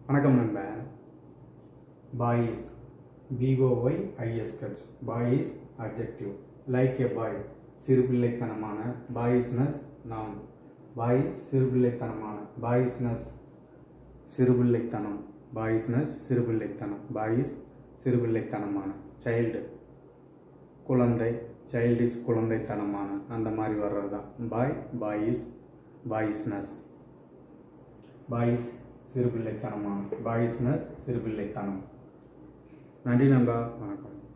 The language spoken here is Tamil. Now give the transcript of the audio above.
வணக்கம் நண்பன் boys B O Y I S H boys objective like a boy சிறுபிள்ளைத்தனமான பாய்ஸ்னஸ் நான் பாய்ஸ் சிறுபிள்ளைத்தனமான பாய்ஸ்னஸ் சிறுபிள்ளைத்தனம் பாய்ஸ்னஸ் சிறுபிள்ளைத்தனம் பாய்ஸ் சிறுபிள்ளைத்தனமான சைல்டு குழந்தை சைல்டிஸ் குழந்தைத்தனமான அந்த மாதிரி வர்றது தான் பாய் பாய்ஸ் பாய்ஸ்னஸ் பாய்ஸ் சிறுபிள்ளைத்தனமான பாய்ஸ்னஸ் சிறுபிள்ளைத்தனம் நன்றி நண்பா வணக்கம்